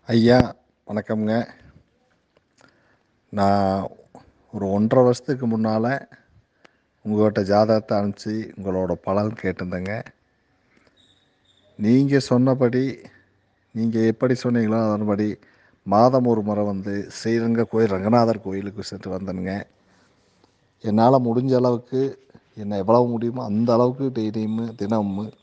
ஐயா வணக்கம்ங்க நான் ஒரு ஒன்றரை வருஷத்துக்கு முன்னால் உங்கள்கிட்ட ஜாதகத்தை அனுப்பிச்சி உங்களோட பலன் கேட்டிருந்தேங்க நீங்கள் சொன்னபடி நீங்கள் எப்படி சொன்னீங்களோ அதன்படி மாதம் ஒரு முறை வந்து ஸ்ரீரங்க கோயில் ரங்கநாதர் கோயிலுக்கு சென்று வந்தேனுங்க என்னால் முடிஞ்ச அளவுக்கு என்ன எவ்வளவு முடியுமோ அந்த அளவுக்கு டெய்லியும் தினமும்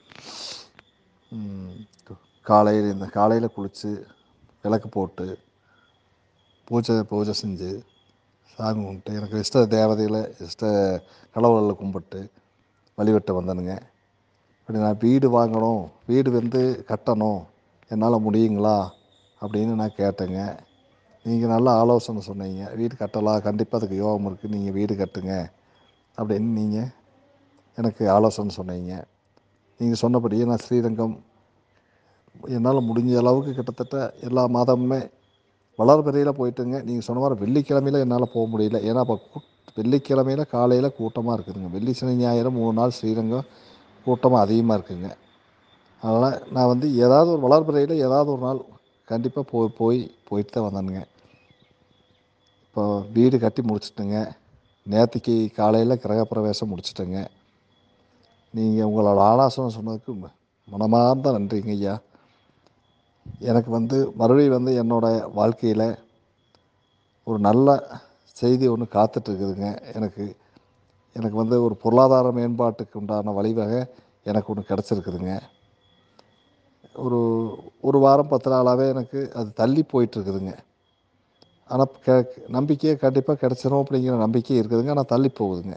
காலையில் இந்த காலையில் குளித்து விளக்கு போட்டு பூஜை பூஜை செஞ்சு சாமி கும்பிட்டு எனக்கு இஷ்ட தேவதைகளை இஷ்ட கடவுள்களை கும்பிட்டு வழிபட்டு வந்தேனுங்க இப்படி நான் வீடு வாங்கணும் வீடு வந்து கட்டணும் என்னால் முடியுங்களா அப்படின்னு நான் கேட்டேங்க நீங்கள் நல்ல ஆலோசனை சொன்னீங்க வீடு கட்டலாம் கண்டிப்பாக அதுக்கு யோகம் இருக்குது நீங்கள் வீடு கட்டுங்க அப்படின்னு நீங்கள் எனக்கு ஆலோசனை சொன்னீங்க நீங்கள் சொன்னபடியே நான் ஸ்ரீரங்கம் என்னால் முடிஞ்ச அளவுக்கு கிட்டத்தட்ட எல்லா மாதமுமே வளர்பிறையில் போயிட்டுங்க நீங்கள் சொன்ன மாதிரி வெள்ளிக்கிழமையில் என்னால் போக முடியல ஏன்னா அப்போ வெள்ளிக்கிழமையில் காலையில் கூட்டமாக இருக்குதுங்க வெள்ளி சனி ஞாயிறு மூணு நாள் ஸ்ரீரங்கம் கூட்டமாக அதிகமாக இருக்குதுங்க அதனால் நான் வந்து ஏதாவது ஒரு வளர்பிறையில் ஏதாவது ஒரு நாள் கண்டிப்பாக போய் போய் போயிட்டு தான் வந்தேனுங்க இப்போ வீடு கட்டி முடிச்சிட்டுங்க நேற்றுக்கு காலையில் கிரகப்பிரவேசம் முடிச்சிட்டேங்க நீங்கள் உங்களோட ஆலோசனை சொன்னதுக்கு மனமார்ந்த நன்றிங்க ஐயா எனக்கு வந்து மறுபடியும் வந்து என்னோடய வாழ்க்கையில் ஒரு நல்ல செய்தி ஒன்று காத்துட்ருக்குதுங்க எனக்கு எனக்கு வந்து ஒரு பொருளாதார மேம்பாட்டுக்கு உண்டான வழிவகை எனக்கு ஒன்று கிடச்சிருக்குதுங்க ஒரு ஒரு வாரம் பத்து நாளாகவே எனக்கு அது தள்ளி போயிட்டுருக்குதுங்க ஆனால் கே நம்பிக்கையே கண்டிப்பாக கிடச்சிரும் அப்படிங்கிற நம்பிக்கை இருக்குதுங்க ஆனால் தள்ளி போகுதுங்க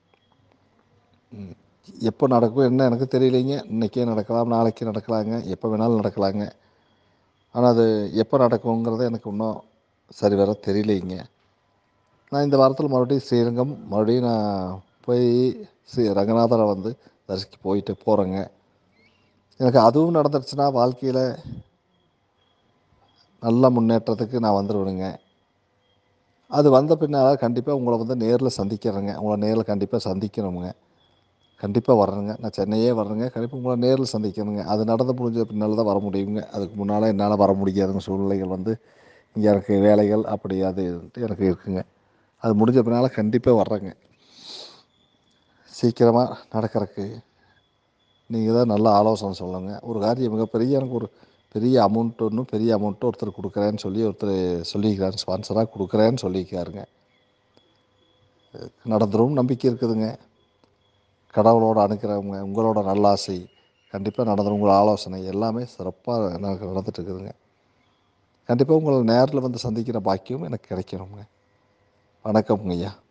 எப்போ நடக்கும் என்ன எனக்கு தெரியலைங்க இன்றைக்கே நடக்கலாம் நாளைக்கு நடக்கலாங்க எப்போ வேணாலும் நடக்கலாங்க ஆனால் அது எப்போ நடக்குங்கிறது எனக்கு இன்னும் சரி வர தெரியலைங்க நான் இந்த வாரத்தில் மறுபடியும் ஸ்ரீரங்கம் மறுபடியும் நான் போய் ஸ்ரீ ரங்கநாதரை வந்து தரிசிக்க போயிட்டு போகிறேங்க எனக்கு அதுவும் நடந்துருச்சுன்னா வாழ்க்கையில் நல்ல முன்னேற்றத்துக்கு நான் வந்துடுவேனுங்க அது வந்த பின்னால் கண்டிப்பாக உங்களை வந்து நேரில் சந்திக்கிறேங்க உங்களை நேரில் கண்டிப்பாக சந்திக்கணுங்க கண்டிப்பாக வரணுங்க நான் சென்னையே வரணுங்க கண்டிப்பாக உங்களை நேரில் சந்திக்கணுங்க அது நடந்து முடிஞ்ச பின்னால் தான் வர முடியுங்க அதுக்கு முன்னால் என்னால் வர முடியாதுங்க சூழ்நிலைகள் வந்து இங்கே எனக்கு வேலைகள் அப்படி அது எனக்கு இருக்குங்க அது முடிஞ்ச பின்னால் கண்டிப்பாக வர்றேங்க சீக்கிரமாக நடக்கிறதுக்கு நீங்கள் தான் நல்ல ஆலோசனை சொல்லுங்கள் ஒரு காரியம் மிகப்பெரிய எனக்கு ஒரு பெரிய அமௌண்ட் ஒன்றும் பெரிய அமௌண்ட்டு ஒருத்தர் கொடுக்குறேன்னு சொல்லி ஒருத்தர் சொல்லியிருக்காரு ஸ்பான்சராக கொடுக்குறேன்னு சொல்லியிருக்காருங்க நடந்துரும் நம்பிக்கை இருக்குதுங்க கடவுளோட அனுக்கிறவங்க உங்களோட நல்லாசை கண்டிப்பாக நடந்துடும் உங்கள் ஆலோசனை எல்லாமே சிறப்பாக எனக்கு நடந்துட்டு இருக்குதுங்க கண்டிப்பாக உங்களை நேரில் வந்து சந்திக்கிற பாக்கியம் எனக்கு கிடைக்கணுங்க வணக்கம்ங்க ஐயா